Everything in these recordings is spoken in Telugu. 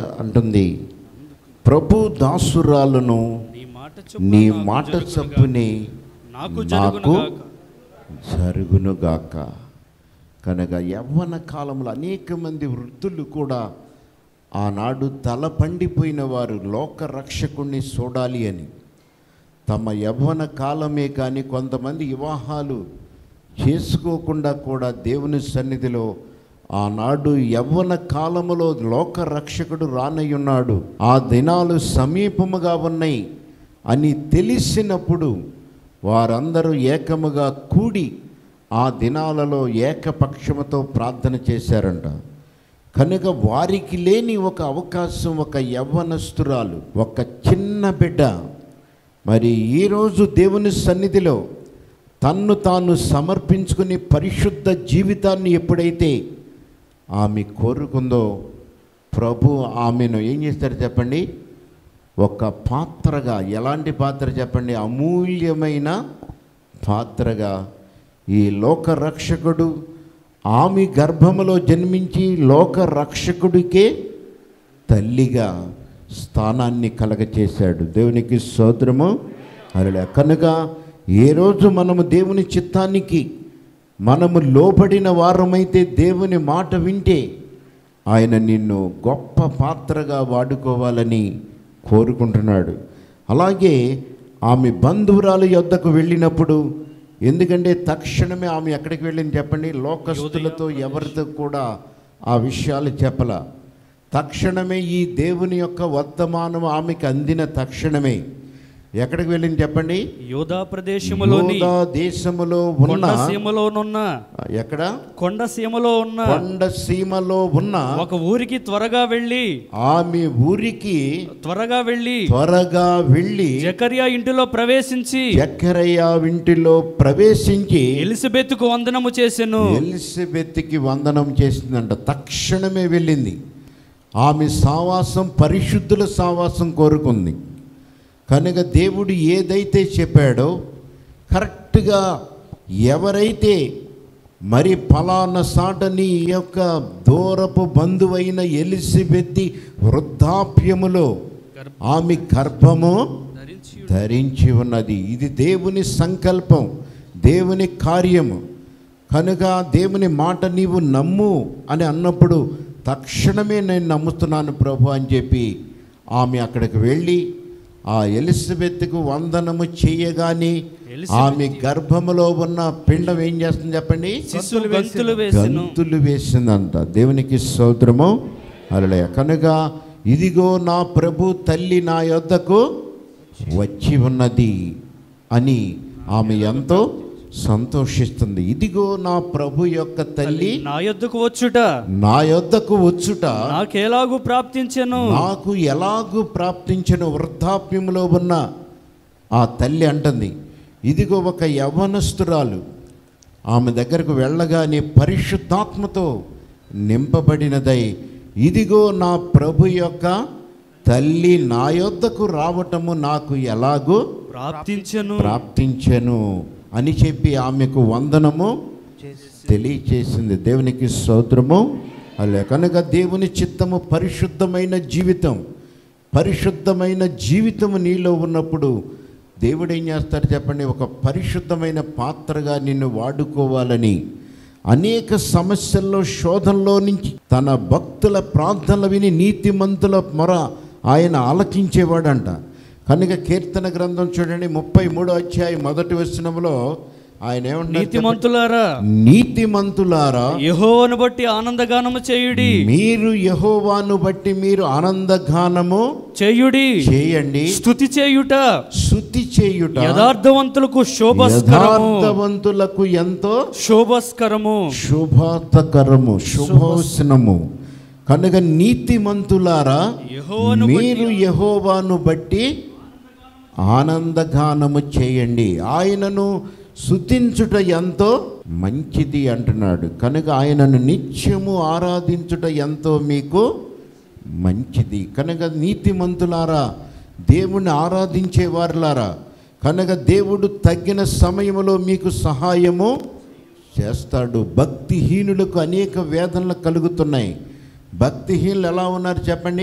అంటుంది ప్రభు దాసురాలను నీ మాట నీ చొప్పున మాట జరుగునుగాక. చప్పుని నాకు నాకు జరుగునుగాక. జరుగునుగాక కనుక యవ్వన కాలంలో అనేక మంది వృద్ధులు కూడా ఆనాడు తల పండిపోయిన వారు లోక రక్షకుణ్ణి చూడాలి అని తమ యవ్వన కాలమే కానీ కొంతమంది వివాహాలు చేసుకోకుండా కూడా దేవుని సన్నిధిలో ఆనాడు యవ్వన కాలములో లోక రక్షకుడు రానయ్యున్నాడు ఆ దినాలు సమీపముగా ఉన్నాయి అని తెలిసినప్పుడు వారందరూ ఏకముగా కూడి ఆ దినాలలో ఏకపక్షముతో ప్రార్థన చేశారంట కనుక వారికి లేని ఒక అవకాశం ఒక యవ్వనస్తురాలు ఒక చిన్న బిడ్డ మరి ఈరోజు దేవుని సన్నిధిలో తన్ను తాను సమర్పించుకుని పరిశుద్ధ జీవితాన్ని ఎప్పుడైతే ఆమె కోరుకుందో ప్రభు ఆమెను ఏం చేస్తారు చెప్పండి ఒక పాత్రగా ఎలాంటి పాత్ర చెప్పండి అమూల్యమైన పాత్రగా ఈ లోక రక్షకుడు ఆమె గర్భములో జన్మించి లోక రక్షకుడికే తల్లిగా స్థానాన్ని కలగచేశాడు దేవునికి స్తోత్రము అలా కనుక ఏ రోజు మనము దేవుని చిత్తానికి మనము లోబడిన వారమైతే దేవుని మాట వింటే ఆయన నిన్ను గొప్ప పాత్రగా వాడుకోవాలని కోరుకుంటున్నాడు అలాగే ఆమె బంధువురాలు యొద్దకు వెళ్ళినప్పుడు ఎందుకంటే తక్షణమే ఆమె ఎక్కడికి వెళ్ళింది చెప్పండి లోకస్తులతో ఎవరితో కూడా ఆ విషయాలు చెప్పల తక్షణమే ఈ దేవుని యొక్క వర్తమానం ఆమెకు అందిన తక్షణమే ఎక్కడికి వెళ్ళింది చెప్పండి యోధా ప్రదేశములోని యూదా దేశములో ఉన్న కొండ సీమలోనున్న ఎక్కడ కొండ సీమలో ఉన్న కొండ సీమలో ఉన్న ఒక ఊరికి త్వరగా వెళ్ళి ఆమె ఊరికి త్వరగా వెళ్ళి త్వరగా వెళ్ళి జకర్యా ఇంటిలో ప్రవేశించి జక్కరయ్య ఇంటిలో ప్రవేశించి ఎలిజబెత్కు వందనము చేసెను ఎలిజబెత్కి వందనం చేసిందంట తక్షణమే వెళ్ళింది ఆమె సావాసం పరిశుద్ధుల సావాసం కోరుకుంది కనుక దేవుడు ఏదైతే చెప్పాడో కరెక్ట్గా ఎవరైతే మరి ఫలానా సాటని ఈ యొక్క దూరపు బంధువైన ఎలిజబెత్తి వృద్ధాప్యములో ఆమె గర్భము ధరించి ధరించి ఉన్నది ఇది దేవుని సంకల్పం దేవుని కార్యము కనుక దేవుని మాట నీవు నమ్ము అని అన్నప్పుడు తక్షణమే నేను నమ్ముతున్నాను ప్రభు అని చెప్పి ఆమె అక్కడికి వెళ్ళి ఆ ఎలిజబెత్కు వందనము చేయగానే ఆమె గర్భములో ఉన్న పిండం ఏం చేస్తుంది చెప్పండి శిశువు గంతులు వేసెను గంతులు వేసిందంట దేవునికి స్తోత్రము అలలయ కనుక ఇదిగో నా ప్రభు తల్లి నా యొద్దకు వచ్చి ఉన్నది అని ఆమె ఎంతో సంతోషిస్తుంది ఇదిగో నా ప్రభు యొక్క తల్లి నా యొద్దకు వచ్చుట నా యొద్దకు వచ్చుట నాకెలాగు ప్రాప్తించెను నాకు ఎలాగూ ప్రాప్తించిన వృద్ధాప్యంలో ఉన్న ఆ తల్లి అంటుంది ఇదిగో ఒక యవ్వనస్తురాలు ఆమె దగ్గరకు వెళ్ళగానే పరిశుద్ధాత్మతో నింపబడినదై ఇదిగో నా ప్రభు యొక్క తల్లి నా యొద్దకు రావటము నాకు ఎలాగూ ప్రాప్తించెను ప్రాప్తించెను అని చెప్పి ఆమెకు వందనము తెలియచేసింది దేవునికి స్తోత్రము అలా కనుక దేవుని చిత్తము పరిశుద్ధమైన జీవితం పరిశుద్ధమైన జీవితము నీలో ఉన్నప్పుడు దేవుడు ఏం చేస్తాడు చెప్పండి ఒక పరిశుద్ధమైన పాత్రగా నిన్ను వాడుకోవాలని అనేక సమస్యల్లో శోధనలో నుంచి తన భక్తుల ప్రార్థనలు విని నీతిమంతుల మొర ఆయన ఆలకించేవాడంట కనుక కీర్తన గ్రంథం చూడండి ముప్పై మూడో అధ్యాయం మొదటి వచనంలో ఆయన ఏమంటారు చెప్పండి? నీతిమంతులారా నీతిమంతులారా యెహోవాను బట్టి ఆనందగానము చేయుడి మీరు యహోవాను బట్టి మీరు ఆనందగానము చేయుడి చేయండి స్తుతి చేయుట శుద్ధి చేయుట యథార్థవంతులకు శోభస్కరము యథార్థవంతులకు ఎంతో శోభస్కరము శుభాతకరము శుభోసనము కనుక నీతిమంతులారా యెహోవాను మీరు యహోవాను బట్టి ఆనందగానము చేయండి ఆయనను శుద్ధించుట ఎంతో మంచిది అంటున్నాడు కనుక ఆయనను నిత్యము ఆరాధించుట ఎంతో మీకు మంచిది కనుక నీతిమంతులారా దేవుణ్ణి ఆరాధించేవారులారా కనుక దేవుడు తగ్గిన సమయంలో మీకు సహాయము చేస్తాడు భక్తిహీనులకు అనేక వేదనలు కలుగుతున్నాయి భక్తిహీనులు ఎలా ఉన్నారు చెప్పండి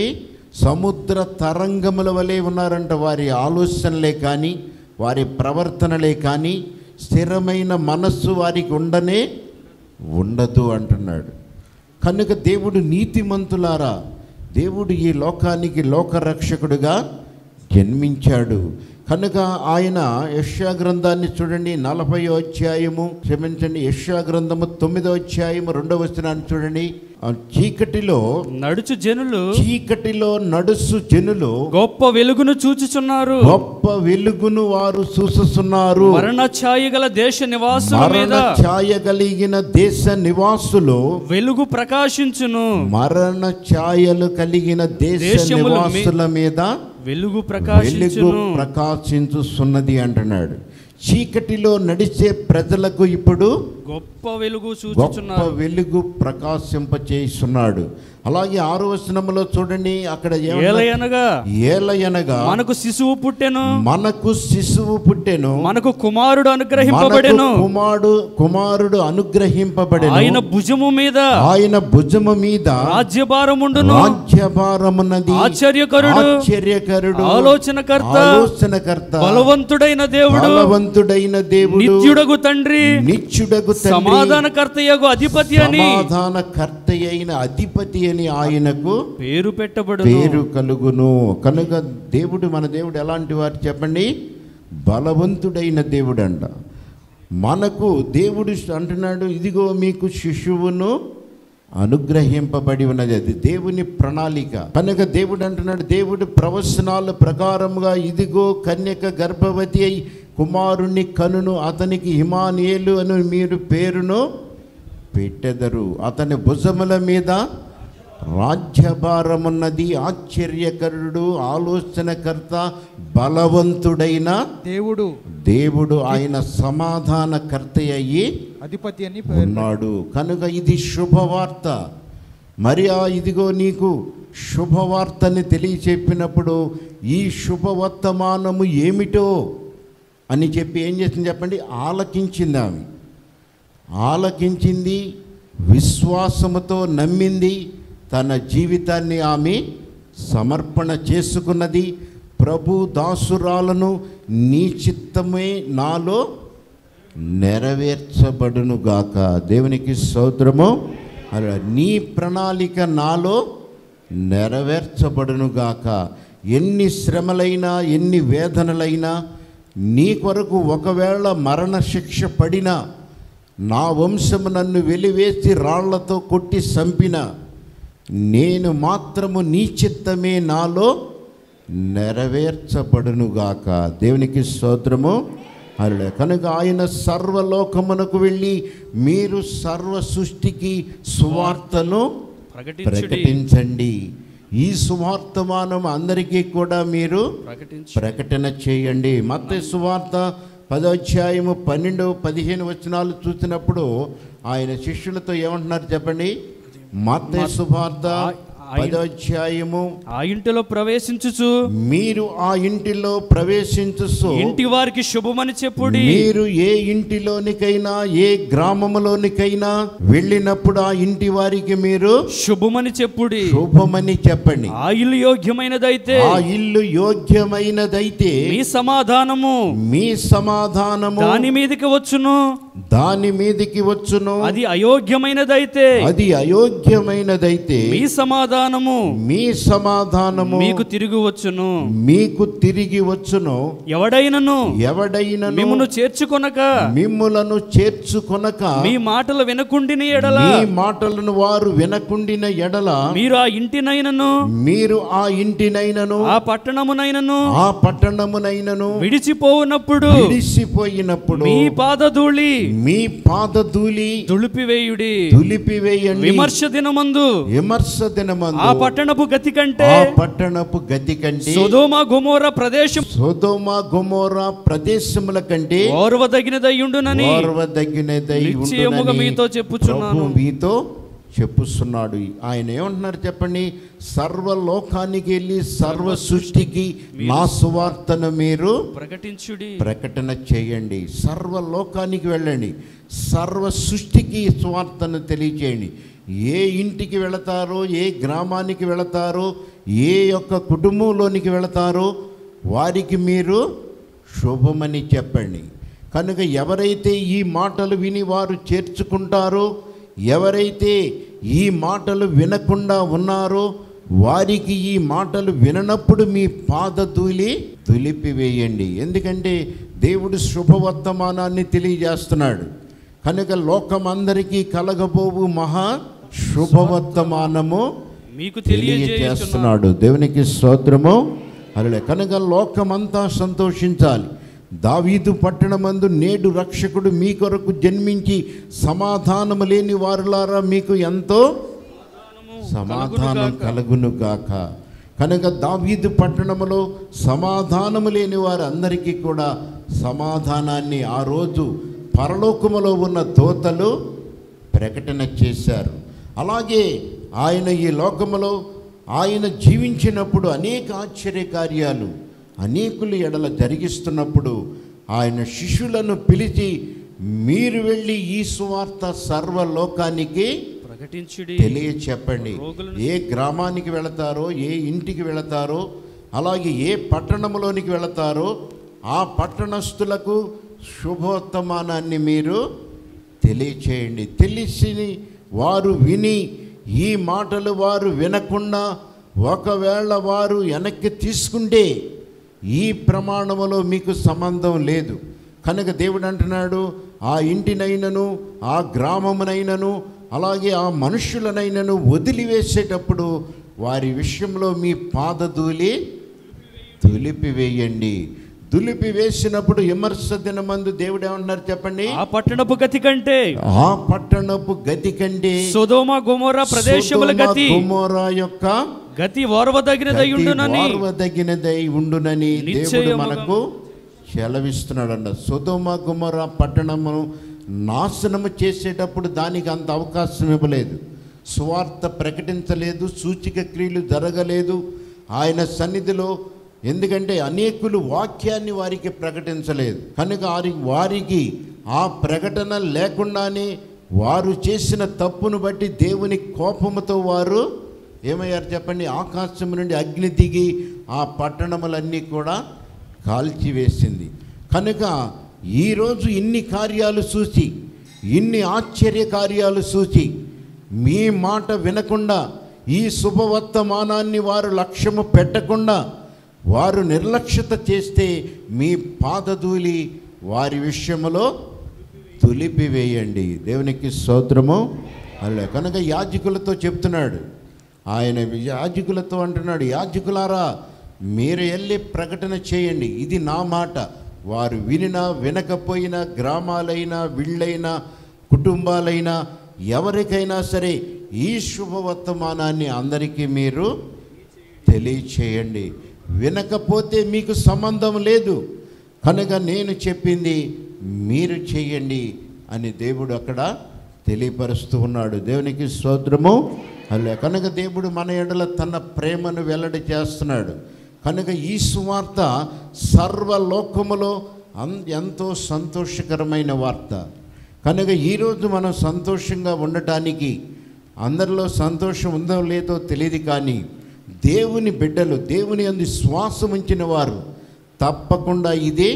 సముద్ర తరంగముల వలె ఉన్నారంట వారి ఆలోచనలే కానీ వారి ప్రవర్తనలే కానీ స్థిరమైన మనస్సు వారికి ఉండనే ఉండదు అంటున్నాడు కనుక దేవుడు నీతిమంతులారా దేవుడు ఈ లోకానికి లోకరక్షకుడుగా జన్మించాడు కనుక ఆయన యష్యా గ్రంథాన్ని చూడండి నలభై అధ్యాయము క్షమించండి యష్యా గ్రంథము తొమ్మిదో అధ్యాయము రెండవ వచనాన్ని చూడండి ఆ చీకటిలో నడుచు జనులు చీకటిలో నడుసు జనులు గొప్ప వెలుగును చూచుచున్నారు గొప్ప వెలుగును వారు చూసుతున్నారు మరణ ఛాయ గల దేశ నివాసుల మరణ మీద ఛాయ కలిగిన దేశ నివాసులు వెలుగు ప్రకాశించును మరణ ఛాయలు కలిగిన దేశ దేశముల మీ- నివాసుల మీద వెలుగు వెలుగు ప్రకాశించును ప్రకాశించుతున్నది అంటున్నాడు చీకటిలో నడిచే ప్రజలకు ఇప్పుడు గొప్ప వెలుగు గొప్ప చూచుచున్నారు వెలుగు ప్రకాశింపచేస్తున్నాడు అలాగే ఆరో వచనములో చూడండి అక్కడ ఏమన్నా- ఏలయనగా ఏలయనగా మనకు శిశువు పుట్టెను మనకు శిశువు పుట్టెను మనకు కుమారుడు అనుగ్రహింపబడెను మనకు కుమారుడు కుమారుడు అనుగ్రహింపబడెను ఆయన భుజము మీద ఆయన భుజము మీద రాజ్యభారముండును రాజ్యభారమున్నది ఆశ్చర్యకరుడు, ఆశ్చర్యకరుడు ఆలోచనకర్త, ఆలోచనకర్త బలవంతుడైన దేవుడు బలవంతుడైన దేవుడు నిత్యుడగు తండ్రి నిత్యుడగు తండ్రి సమాధానకర్తయగు అధిపతి అని సమాధానకర్త అయిన అధిపతి అని ఆయనకు పేరు పెట్టబడు పేరు కలుగును కనుక దేవుడు మన దేవుడు ఎలాంటి వారు చెప్పండి బలవంతుడైన దేవుడు అంట మనకు దేవుడు అంటున్నాడు ఇదిగో మీకు శిశువును అనుగ్రహింపబడి ఉన్నది అది దేవుని ప్రణాళిక కనుక దేవుడు అంటున్నాడు దేవుడు ప్రవచనాల ప్రకారముగా ఇదిగో కన్యక గర్భవతి అయి కుమారుని కనును అతనికి హిమానియేలు అని మీరు పేరును పెట్టెదరు అతని భుజముల మీద రాజ్యభారమున్నది ఆశ్చర్యకరుడు ఆలోచనకర్త బలవంతుడైన దేవుడు దేవుడు ఆయన సమాధానకర్త అయ్యి అధిపతి అని పేరు ఉన్నాడు కనుక ఇది శుభవార్త మరి ఆ ఇదిగో నీకు శుభవార్తని తెలియచెప్పినప్పుడు ఈ శుభవర్తమానము ఏమిటో అని చెప్పి ఏం చేసింది చెప్పండి ఆలకించింది ఆమె ఆలకించింది విశ్వాసముతో నమ్మింది తన జీవితాన్ని ఆమె సమర్పణ చేసుకున్నది ప్రభు దాసురాలను నీ చిత్తమే నాలో నెరవేర్చబడునుగాక దేవునికి స్తోత్రము అలా నీ ప్రణాళిక నాలో నెరవేర్చబడునుగాక ఎన్ని శ్రమలైనా ఎన్ని వేదనలైనా నీ కొరకు ఒకవేళ మరణ శిక్ష పడినా నా వంశము నన్ను వెలివేసి రాళ్లతో కొట్టి చంపిన నేను మాత్రము నీ చిత్తమే నాలో నెరవేర్చబడునుగాక దేవునికి స్తోత్రము అలా కనుక ఆయన సర్వలోకమునకు వెళ్ళి మీరు సర్వ సృష్టికి సువార్తను ప్రకటించుడి ప్రకటించండి ఈ సువార్తమానం అందరికీ కూడా మీరు ప్రకటించు ప్రకటన చేయండి మత్తే సువార్త పదోధ్యాయము పన్నెండు పదిహేను వచనాలు చూసినప్పుడు ఆయన శిష్యులతో ఏమంటున్నారు చెప్పండి మత్తే సువార్త పదోధ్యాయము ఆ ఇంటిలో ప్రవేశించుచు మీరు ఆ ఇంటిలో ప్రవేశించు ఇంటి వారికి శుభమని చెప్పుడి మీరు ఏ ఇంటిలోనికైనా ఏ గ్రామములోనికైనా వెళ్ళినప్పుడు ఆ ఇంటి వారికి మీరు శుభమని చెప్పుడి శుభమని చెప్పండి ఆ ఇల్లు యోగ్యమైనదైతే ఆ ఇల్లు యోగ్యమైనదైతే మీ సమాధానము మీ సమాధానము దాని మీదకి వచ్చును దాని మీదికి వచ్చును అది అయోగ్యమైనదైతే అది అయోగ్యమైనదైతే మీ సమాధానము మీ సమాధానము మీకు తిరిగి వచ్చును మీకు తిరిగి వచ్చును ఎవడైనను ఎవడైనను మిమ్మును చేర్చుకొనక మిమ్ములను చేర్చుకొనక మీ మాటలు వినకుండిన ఎడల మీ మాటలను వారు వినకుండిన ఎడల మీరు ఆ ఇంటినైనను మీరు ఆ ఇంటినైనను ఆ పట్టణమునైనను ఆ పట్టణమునైనను విడిచిపోవునప్పుడు విడిసిపోయినప్పుడు మీ పాదధూళి మీ పాదధూళి దులిపివేయుడి దులిపివేయండి విమర్శ దినమందు విమర్శ ఆ దినమందు పట్టణపు గతి కంటే ఆ పట్టణపు గతి కంటే సొదోమ గొమోర ప్రదేశం సోదోమ గొమోరా ప్రదేశముల కంటే ఓర్వదగినదయ్యుండునని ఓర్వదగినదై నిశ్చయముగా ఉండునని మీతో చెప్పుచున్నాను. ప్రభు మీతో చెప్పుస్తున్నాడు ఆయన ఏమంటున్నారు చెప్పండి సర్వలోకానికి వెళ్ళి సర్వ సృష్టికి నా సువార్తను మీరు ప్రకటించుడి ప్రకటన చేయండి సర్వలోకానికి వెళ్ళండి సర్వ సృష్టికి ఈ సువార్తను తెలియచేయండి ఏ ఇంటికి వెళతారో ఏ గ్రామానికి వెళతారో ఏ యొక్క కుటుంబంలోనికి వెళతారో వారికి మీరు శుభమని చెప్పండి కనుక ఎవరైతే ఈ మాటలు విని వారు చేర్చుకుంటారో ఎవరైతే ఈ మాటలు వినకుండా ఉన్నారో వారికి ఈ మాటలు విననప్పుడు మీ పాదధూళి దులిపివేయండి ఎందుకంటే దేవుడు శుభవర్తమానాన్ని తెలియజేస్తున్నాడు కనుక లోకమందరికీ కలగబోవు మహా శుభవర్తమానము మీకు తెలియజేస్తున్నాడు తెలియజేస్తున్నాడు దేవునికి స్తోత్రము అలా కనుక లోకమంతా సంతోషించాలి దావీదు పట్టణమందు నేడు రక్షకుడు మీ కొరకు జన్మించి సమాధానము లేని వారులారా మీకు ఎంతో సమాధానం కలుగును గాక కనుక దావీదు పట్టణములో సమాధానము లేని వారందరికీ కూడా సమాధానాన్ని ఆ రోజు పరలోకములో ఉన్న దోతలు ప్రకటన చేశారు అలాగే ఆయన ఈ లోకములో ఆయన జీవించినప్పుడు అనేక ఆశ్చర్య కార్యాలు అనేకులు ఎడల జరిగిస్తున్నప్పుడు ఆయన శిష్యులను పిలిచి మీరు వెళ్ళి ఈ సువార్త సర్వలోకానికి ప్రకటించుడి తెలియ చెప్పండి రోగులను- ఏ గ్రామానికి వెళతారో ఏ ఇంటికి వెళతారో అలాగే ఏ పట్టణంలోనికి వెళతారో ఆ పట్టణస్థులకు శుభోత్తమానాన్ని మీరు తెలియచేయండి తెలిసి వారు విని ఈ మాటలు వారు వినకుండా ఒకవేళ వారు వెనక్కి తీసుకుంటే ఈ ప్రమాణములో మీకు సంబంధం లేదు కనుక దేవుడు అంటున్నాడు ఆ ఇంటినైనను ఆ గ్రామమునైనను అలాగే ఆ మనుషులనైనను వదిలివేసేటప్పుడు వారి విషయంలో మీ పాదధూళి దులిపివేయండి దులిపి వేసినప్పుడు విమర్శ దినమందు దేవుడు ఏమన్నారు చెప్పండి ఆ పట్టణపు గతి కంటే ఆ పట్టణపు గతి కంటే సొదోమ గొమోర ప్రదేశముల సొదొమ, గతి గొమొర్రా యొక్క గతి ఓర్వదగినదై ఉండునని వార్వదగినదై ఉండునని దేవుడు నిశ్చయముగా- మనకు సెలవిస్తున్నాడంట సుధుమ గుమర పట్టణమును నాశనము చేసేటప్పుడు దానికి అంత అవకాశం ఇవ్వలేదు సువార్త ప్రకటించలేదు సూచిక క్రియలు జరగలేదు ఆయన సన్నిధిలో ఎందుకంటే అనేకులు వాక్యాన్ని వారికి ప్రకటించలేదు కనుక వారి వారికి ఆ ప్రకటన లేకుండానే వారు చేసిన తప్పును బట్టి దేవుని కోపముతో వారు ఏమయ్యారు చెప్పండి ఆకాశం నుండి అగ్ని దిగి ఆ పట్టణములన్నీ కూడా కాల్చివేసింది కనుక ఈరోజు ఇన్ని కార్యాలు చూసి ఇన్ని ఆశ్చర్య కార్యాలు చూసి మీ మాట వినకుండా ఈ శుభవర్తమానాన్ని వారు లక్ష్యము పెట్టకుండా వారు నిర్లక్ష్యత చేస్తే మీ పాదధూళి వారి విషయములో తులిపివేయండి దేవునికి స్తోత్రము అలా కనుక యాజకులతో చెప్తున్నాడు ఆయన యాజకులతో అంటున్నాడు యాజకులారా మీరు వెళ్ళి ప్రకటన చేయండి ఇది నా మాట వారు వినినా వినకపోయినా గ్రామాలైనా విళ్ళైనా కుటుంబాలైనా ఎవరికైనా సరే ఈ శుభవర్తమానాన్ని అందరికీ మీరు తెలియచేయండి వినకపోతే మీకు సంబంధం లేదు కనుక నేను చెప్పింది మీరు చేయండి అని దేవుడు అక్కడ తెలియపరుస్తూ ఉన్నాడు దేవునికి స్తోత్రము అలా కనుక దేవుడు మన ఎడల తన ప్రేమను వెల్లడి చేస్తున్నాడు కనుక ఈ సువార్త సర్వలోకములో అన్ ఎంతో సంతోషకరమైన వార్త కనుక ఈరోజు మనం సంతోషంగా ఉండటానికి అందరిలో సంతోషం ఉందో లేదో తెలియదు కానీ దేవుని బిడ్డలు దేవుని అందు శ్వాసం ఉంచిన వారు తప్పకుండా ఇదే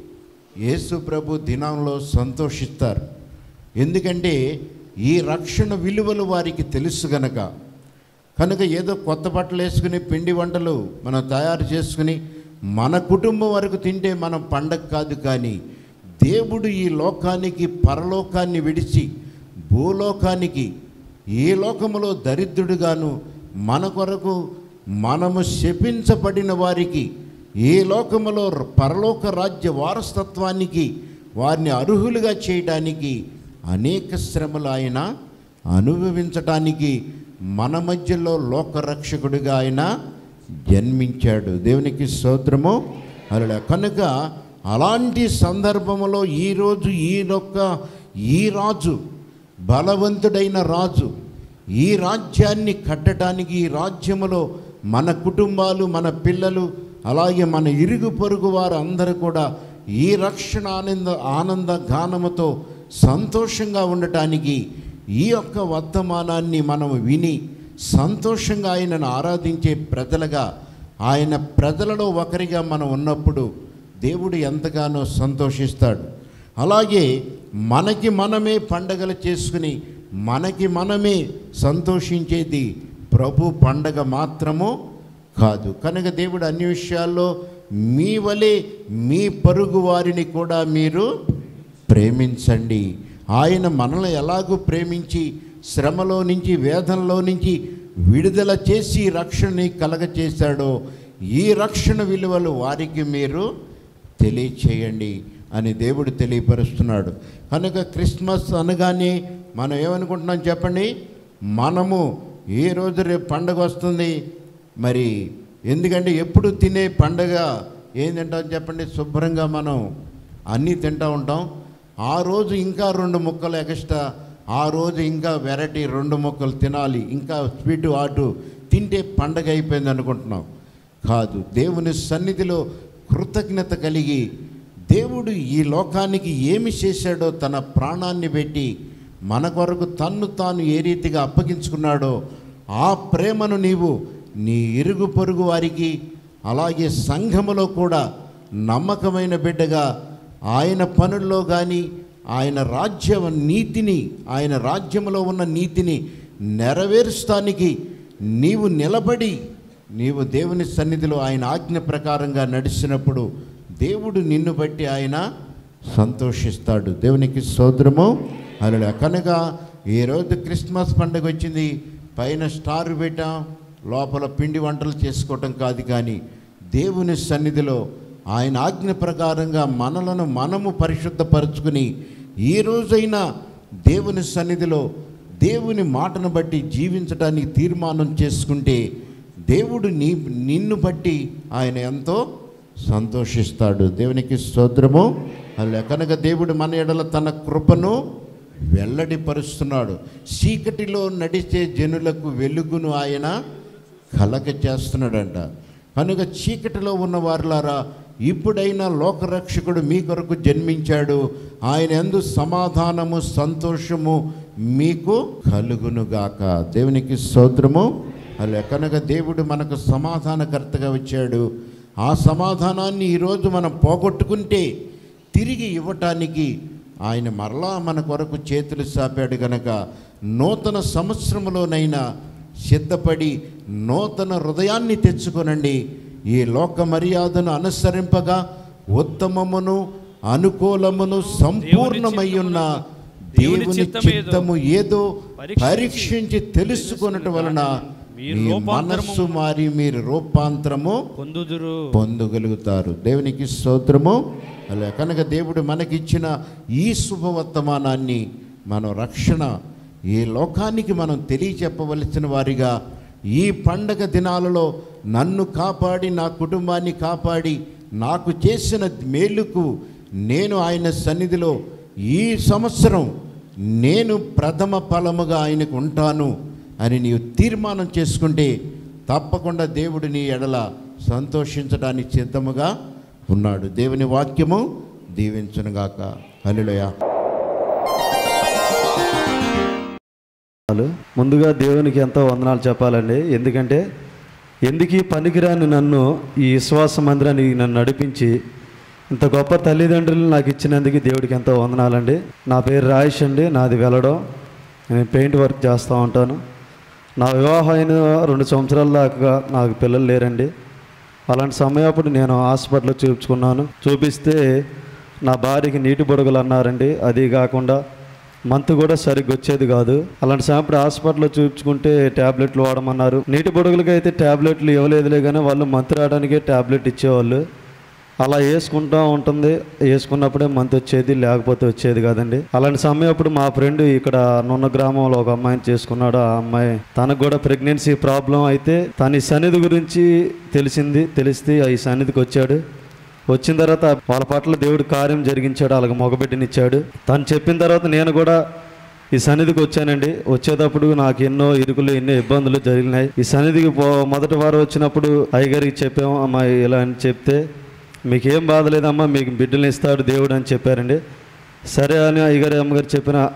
యేసు ప్రభు దినంలో సంతోషిస్తారు ఎందుకంటే ఈ రక్షణ విలువలు వారికి తెలుసు గనక కనుక ఏదో కొత్త బట్టలు వేసుకుని పిండి వంటలు మనం తయారు చేసుకుని మన కుటుంబం వరకు తింటే మనం పండగ కాదు కానీ దేవుడు ఈ లోకానికి పరలోకాన్ని విడిచి భూలోకానికి ఏ లోకములో దరిద్రుడుగాను మన కొరకు మనము శపించబడిన వారికి ఏ లోకములో పరలోక రాజ్య వారసత్వానికి వారిని అర్హులుగా చేయడానికి అనేక శ్రమలు ఆయన అనుభవించటానికి మన మధ్యలో లోకరక్షకుడిగా ఆయన జన్మించాడు దేవునికి స్తోత్రము అలా కనుక అలాంటి సందర్భంలో ఈరోజు ఈయనొక్క ఈ రాజు బలవంతుడైన రాజు ఈ రాజ్యాన్ని కట్టడానికి ఈ రాజ్యములో మన కుటుంబాలు మన పిల్లలు అలాగే మన ఇరుగు పొరుగు వారు అందరూ కూడా ఈ రక్షణ ఆనంద ఆనంద గానముతో సంతోషంగా ఉండటానికి ఈ యొక్క వర్తమానాన్ని మనం విని సంతోషంగా ఆయనను ఆరాధించే ప్రజలుగా ఆయన ప్రజలలో ఒకరిగా మనం ఉన్నప్పుడు దేవుడు ఎంతగానో సంతోషిస్తాడు అలాగే మనకి మనమే పండగలు చేసుకుని మనకి మనమే సంతోషించేది ప్రభు పండగ మాత్రము కాదు కనుక దేవుడు అన్ని విషయాల్లో మీ వలె మీ పొరుగు వారిని కూడా మీరు ప్రేమించండి ఆయన మనల్ని ఎలాగూ ప్రేమించి శ్రమలో నుంచి వేదనలో నుంచి విడుదల చేసి రక్షణని కలగచేశాడో ఈ రక్షణ విలువలు వారికి మీరు తెలియచేయండి అని దేవుడు తెలియపరుస్తున్నాడు కనుక క్రిస్మస్ అనగానే మనం ఏమనుకుంటున్నాం చెప్పండి మనము ఏ రోజు రేపు పండగ వస్తుంది మరి ఎందుకంటే ఎప్పుడు తినే పండగ ఏం తింటాం చెప్పండి శుభ్రంగా మనం అన్నీ తింటూ ఉంటాం ఆ రోజు ఇంకా రెండు ముక్కలు ఎక్స్ట్రా ఆ రోజు ఇంకా వెరైటీ రెండు ముక్కలు తినాలి ఇంకా స్వీటు ఆటు తింటే పండగ అయిపోయింది అనుకుంటున్నాం కాదు దేవుని సన్నిధిలో కృతజ్ఞత కలిగి దేవుడు ఈ లోకానికి ఏమి చేశాడో తన ప్రాణాన్ని పెట్టి మన కొరకు తన్ను తాను ఏ రీతిగా అప్పగించుకున్నాడో ఆ ప్రేమను నీవు నీ ఇరుగు పొరుగు వారికి అలాగే సంఘములో కూడా నమ్మకమైన బిడ్డగా ఆయన పనుల్లో కానీ ఆయన రాజ్య నీతిని ఆయన రాజ్యంలో ఉన్న నీతిని నెరవేరుస్తానికి నీవు నిలబడి నీవు దేవుని సన్నిధిలో ఆయన ఆజ్ఞ ప్రకారంగా నడిచినప్పుడు దేవుడు నిన్ను బట్టి ఆయన సంతోషిస్తాడు దేవునికి సోదరము అలా కనుక ఈరోజు క్రిస్మస్ పండుగ వచ్చింది పైన స్టార్ పెట్టాం లోపల పిండి వంటలు చేసుకోవటం కాదు కానీ దేవుని సన్నిధిలో ఆయన ఆజ్ఞ ప్రకారంగా మనలను మనము పరిశుద్ధపరచుకుని ఈ రోజైనా దేవుని సన్నిధిలో దేవుని మాటను బట్టి జీవించడానికి తీర్మానం చేసుకుంటే దేవుడు నీ నిన్ను బట్టి ఆయన ఎంతో సంతోషిస్తాడు దేవునికి స్తోత్రము అలా కనుక దేవుడు మన ఎడల తన కృపను వెల్లడిపరుస్తున్నాడు చీకటిలో నడిచే జనులకు వెలుగును ఆయన కలక చేస్తున్నాడంట కనుక చీకటిలో ఉన్న వారులారా ఇప్పుడైనా లోకరక్షకుడు మీ కొరకు జన్మించాడు ఆయన ఎందు సమాధానము సంతోషము మీకు కలుగునుగాక దేవునికి స్తోత్రము అలా కనుక దేవుడు మనకు సమాధానకర్తగా వచ్చాడు ఆ సమాధానాన్ని ఈరోజు మనం పోగొట్టుకుంటే తిరిగి ఇవ్వటానికి ఆయన మరలా మన కొరకు చేతులు సాపాడు గనక నూతన సంవత్సరంలోనైనా సిద్ధపడి నూతన హృదయాన్ని తెచ్చుకొనండి ఈ లోక మర్యాదను అనుసరింపగా ఉత్తమమును అనుకూలమును సంపూర్ణమై ఉన్న దేవుని దేవుని చిత్తమేదో చిత్తము ఏదో పరీక్షించి పరీక్షించి తెలుసుకొనట వలన మీరు మీ రూపాంతరము మనస్సు మారి మీరు రూపాంతరము పొందుదురు పొందగలుగుతారు దేవునికి స్తోత్రము అలా కనుక దేవుడు మనకిచ్చిన ఈ శుభవర్తమానాన్ని మనం రక్షణ ఈ లోకానికి మనం తెలియచెప్పవలసిన వారిగా ఈ పండగ దినాలలో నన్ను కాపాడి నా కుటుంబాన్ని కాపాడి నాకు చేసిన మేలుకు నేను ఆయన సన్నిధిలో ఈ సంవత్సరం నేను ప్రథమ ఫలముగా ఆయనకు ఉంటాను అని నీవు తీర్మానం చేసుకుంటే తప్పకుండా దేవుడు నీ ఎడల సంతోషించడానికి సిద్ధముగా ఉన్నాడు దేవుని వాక్యము దీవించునుగాక హల్లెలూయా వందనాలు. ముందుగా దేవునికి ఎంతో వందనాలు చెప్పాలండి ఎందుకంటే ఎందుకు ఈ పనికిరాని నన్ను ఈ విశ్వాస మందిరానికి నన్ను నడిపించి ఇంత గొప్ప తల్లిదండ్రులు నాకు ఇచ్చినందుకు దేవుడికి ఎంతో వందనాలండి నా పేరు రాయేష్ అండి నాది వెళ్ళడం నేను పెయింట్ వర్క్ చేస్తూ ఉంటాను నా వివాహం అయిన రెండు సంవత్సరాల దాకా నాకు పిల్లలు లేరండి అలాంటి సమయప్పుడు నేను హాస్పిటల్లో చూపించుకున్నాను చూపిస్తే నా భార్యకి నీటి బుడగలు అన్నారండి అది కాకుండా మంత్ కూడా సరిగ్గా వచ్చేది కాదు అలాంటి సమయప్పుడు హాస్పిటల్లో చూపించుకుంటే ట్యాబ్లెట్లు వాడమన్నారు నీటి బుడగలకి అయితే ట్యాబ్లెట్లు ఇవ్వలేదులే కానీ వాళ్ళు మంత్ రావడానికే ట్యాబ్లెట్ ఇచ్చేవాళ్ళు అలా వేసుకుంటూ ఉంటుంది వేసుకున్నప్పుడే మంత్ వచ్చేది లేకపోతే వచ్చేది కాదండి అలాంటి సమయం అప్పుడు మా ఫ్రెండ్ ఇక్కడ నున్న గ్రామంలో ఒక అమ్మాయిని చేసుకున్నాడు ఆ అమ్మాయి తనకు కూడా ప్రెగ్నెన్సీ ప్రాబ్లం అయితే తన ఈ సన్నిధి గురించి తెలిసింది తెలిస్తే ఈ సన్నిధికి వచ్చాడు వచ్చిన తర్వాత వాళ్ళ పట్ల దేవుడు కార్యం జరిగించాడు అలాగ మగబిడ్డనిచ్చాడు తను చెప్పిన తర్వాత నేను కూడా ఈ సన్నిధికి వచ్చానండి వచ్చేటప్పుడు నాకు ఎన్నో ఇరుకులు ఎన్నో ఇబ్బందులు జరిగినాయి ఈ సన్నిధికి పో మొదటి వారం వచ్చినప్పుడు అయ్యగారికి చెప్పాము అమ్మా ఇలా అని చెప్తే మీకేం బాధ లేదమ్మా మీకు బిడ్డలు ఇస్తాడు దేవుడు అని చెప్పారండి సరే అని అయ్యగారు అమ్మగారు చెప్పిన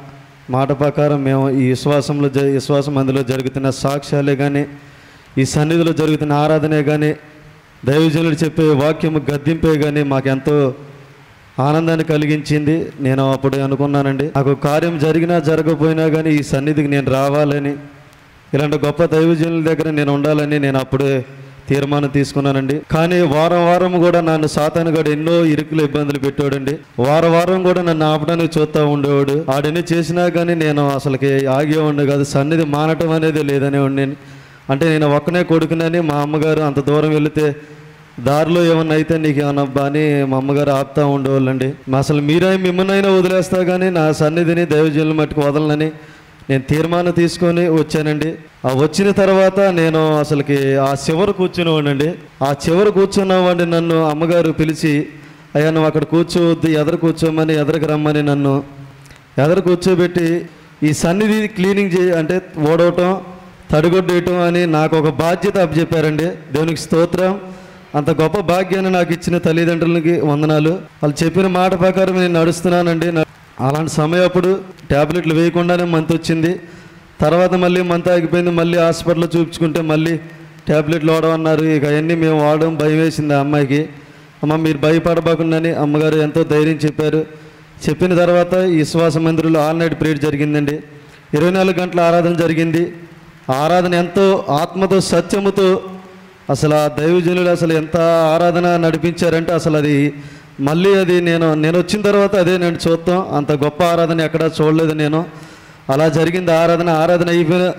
మాట ప్రకారం మేము ఈ విశ్వాసంలో జ విశ్వాసం అందులో జరుగుతున్న సాక్ష్యాలే కానీ ఈ సన్నిధిలో జరుగుతున్న ఆరాధనే కానీ దైవజనుడు చెప్పే వాక్యము గద్దింపే కానీ మాకెంతో ఆనందాన్ని కలిగించింది నేను అప్పుడు అనుకున్నానండి నాకు కార్యం జరిగినా జరగకపోయినా కానీ ఈ సన్నిధికి నేను రావాలని ఇలాంటి గొప్ప దైవజనుల దగ్గర నేను ఉండాలని నేను అప్పుడే తీర్మానం తీసుకున్నానండి కానీ వారం వారం కూడా నన్ను సాతానుగాడు ఎన్నో ఇరుకులు ఇబ్బందులు పెట్టాడండి వారం వారం కూడా నన్ను ఆపడానికి చూస్తూ ఉండేవాడు ఆడన్నీ చేసినా కానీ నేను అసలుకి ఆగే ఉండే కాదు సన్నిధి మానటం అనేది లేదని ఉండి అంటే నేను ఒక్కనే కొడుకునని మా అమ్మగారు అంత దూరం వెళితే దారిలో ఏమన్నా అయితే నీకు ఏమన్నా అబ్బా అని మా అమ్మగారు ఆపుతా ఉండేవాళ్ళండి మా అసలు మీరే మిమ్మల్నైనా వదిలేస్తా కానీ నా సన్నిధిని దైవజనుల మట్టుకు వదలనని నేను తీర్మానం తీసుకొని వచ్చానండి ఆ వచ్చిన తర్వాత నేను అసలుకి ఆ చివర కూర్చునేవాడినండి ఆ చివర కూర్చున్నవాడిని నన్ను అమ్మగారు పిలిచి అయ్యా నువ్వు అక్కడ కూర్చోవద్దు ఎదరు కూర్చోమని ఎదరకు రమ్మని నన్ను ఎదరు కూర్చోబెట్టి ఈ సన్నిధి క్లీనింగ్ చే అంటే ఓడవటం తడిగొడ్డేయటం అని నాకు ఒక బాధ్యత అప్పచెప్పారండి దేవునికి స్తోత్రం అంత గొప్ప భాగ్యాన్ని నాకు ఇచ్చిన తల్లిదండ్రులకి వందనాలు వాళ్ళు చెప్పిన మాట ప్రకారం నేను నడుస్తున్నానండి న- అలాంటి సమయం అప్పుడు ట్యాబ్లెట్లు వేయకుండానే మంత్ వచ్చింది తర్వాత మళ్ళీ మంత్ ఆగిపోయింది మళ్ళీ హాస్పిటల్లో చూపించుకుంటే మళ్ళీ ట్యాబ్లెట్లు వాడమన్నారు ఇక అవన్నీ మేము వాడడం భయం వేసింది ఆ అమ్మాయికి అమ్మ మీరు భయపడబోకుండాని అమ్మగారు ఎంతో ధైర్యం చెప్పారు చెప్పిన తర్వాత ఈ విశ్వాస మందిరంలో ఆల్ నైట్ ప్రేయర్ జరిగిందండి ఇరవై నాలుగు గంటల ఆరాధన జరిగింది ఆ ఆరాధన ఎంతో ఆత్మతో సత్యముతో అసలు ఆ దైవజనులు అసలు ఎంత ఆరాధన నడిపించారంటే అసలు అది మళ్ళీ అది నేను నేను వచ్చిన తర్వాత అదే నేను చూస్తాం అంత గొప్ప ఆరాధన ఎక్కడా చూడలేదు నేను అలా జరిగింది ఆరాధన ఆరాధన అయిపోయిన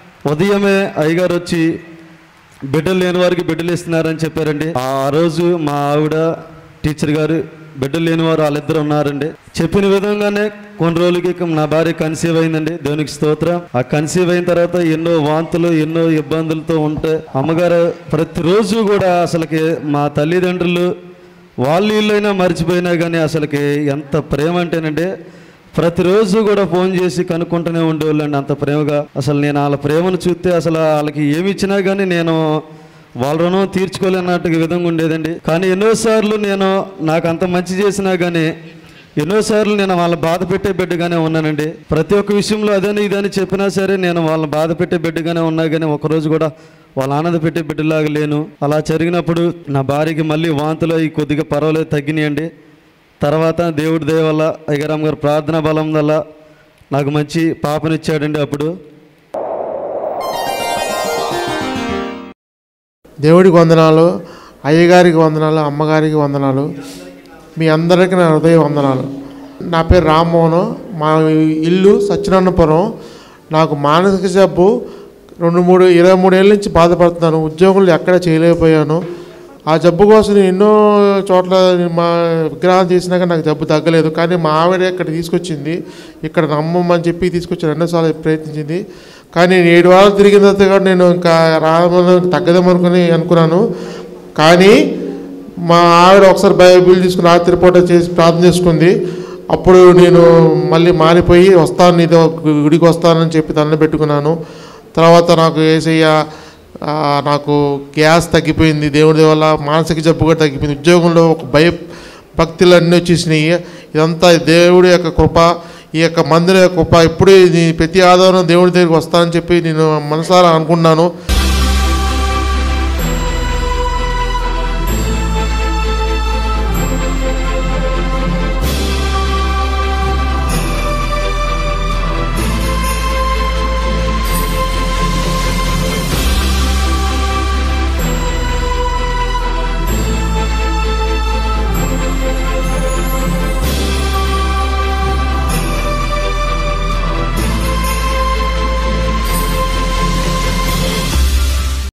ఉదయమే అయ్యగారు వచ్చి బిడ్డలు లేని వారికి బిడ్డలు ఇస్తున్నారని చెప్పారండి ఆ రోజు మా ఆవిడ టీచర్ గారు బిడ్డలు లేని వారు వాళ్ళిద్దరు ఉన్నారండి చెప్పిన విధంగానే కొన్ని రోజులకి ఇక నా భార్య కన్సీవ్ అయిందండి దేవునికి స్తోత్రం ఆ కన్సీవ్ అయిన తర్వాత ఎన్నో వాంతులు ఎన్నో ఇబ్బందులతో ఉంటే అమ్మగారు ప్రతిరోజు కూడా అసలుకి మా తల్లిదండ్రులు వాళ్ళు ఇల్లైనా మర్చిపోయినా కానీ అసలుకి ఎంత ప్రేమ అంటేనండి ప్రతిరోజు కూడా ఫోన్ చేసి కనుక్కుంటూనే ఉండేవాళ్ళండి అంత ప్రేమగా అసలు నేను వాళ్ళ ప్రేమను చూస్తే అసలు వాళ్ళకి ఏమి ఇచ్చినా కానీ నేను వాళ్ళ రుణం తీర్చుకోలేనట్టుగా విధంగా ఉండేదండి కానీ ఎన్నోసార్లు నేను నాకు అంత మంచి చేసినా కానీ ఎన్నోసార్లు నేను వాళ్ళని బాధ పెట్టే బిడ్డగానే ఉన్నానండి ప్రతి ఒక్క విషయంలో అదని ఇదని చెప్పినా సరే నేను వాళ్ళని బాధ పెట్టే బిడ్డగానే ఉన్నా కానీ ఒకరోజు కూడా వాళ్ళ ఆనంద పెట్టే బిడ్డలాగా లేను అలా జరిగినప్పుడు నా భార్యకి మళ్ళీ వాంతులు అవి కొద్దిగా పర్వాలేదు తగ్గినాయండి తర్వాత దేవుడి దయ వల్ల అయ్యగారాం గారు ప్రార్థన బలం వల్ల నాకు మంచి పాపనిచ్చాడండి అప్పుడు దేవుడికి వందనాలు అయ్యగారికి వందనాలు అమ్మగారికి వందనాలు మీ అందరికీ నా హృదయ వందనాలు నా పేరు రామ్మోహన్ మా ఇల్లు సత్యనారాయణపురం నాకు మానసిక జబ్బు రెండు మూడు ఇరవై మూడేళ్ళ నుంచి బాధపడుతున్నాను ఉద్యోగులు ఎక్కడ చేయలేకపోయాను ఆ జబ్బు కోసం నేను ఎన్నో చోట్ల మా విగ్రహాలు తీసినాక నాకు జబ్బు తగ్గలేదు కానీ మా ఆవిడ ఇక్కడ తీసుకొచ్చింది ఇక్కడ నమ్మమని చెప్పి తీసుకొచ్చి రెండోసార్లు ప్రయత్నించింది కానీ నేను ఏడు వారాలు తిరిగిన తర్వాత కూడా నేను ఇంకా రామని తగ్గదేమనుకుని అనుకున్నాను కానీ మా ఆవిడ ఒకసారి బైబిల్ తీసుకుని రాత్రి పూట చేసి ప్రార్థన చేసుకుంది అప్పుడు నేను మళ్ళీ మారిపోయి వస్తాను నీతో గుడికి వస్తానని చెప్పి దండం పెట్టుకున్నాను తర్వాత నాకు ఏసయ్య ఆ, నాకు గ్యాస్ తగ్గిపోయింది దేవుడి వల్ల మానసిక జబ్బు కూడా తగ్గిపోయింది ఉద్యోగంలో ఒక భయ భక్తులు అన్నీ వచ్చేసినాయి ఇదంతా దేవుడి యొక్క కృప ఈ యొక్క మందిర యొక్క కృప ఇప్పుడే ఇది ప్రతి ఆధారం దేవుడి దగ్గరికి వస్తానని చెప్పి నేను మనసారా అనుకున్నాను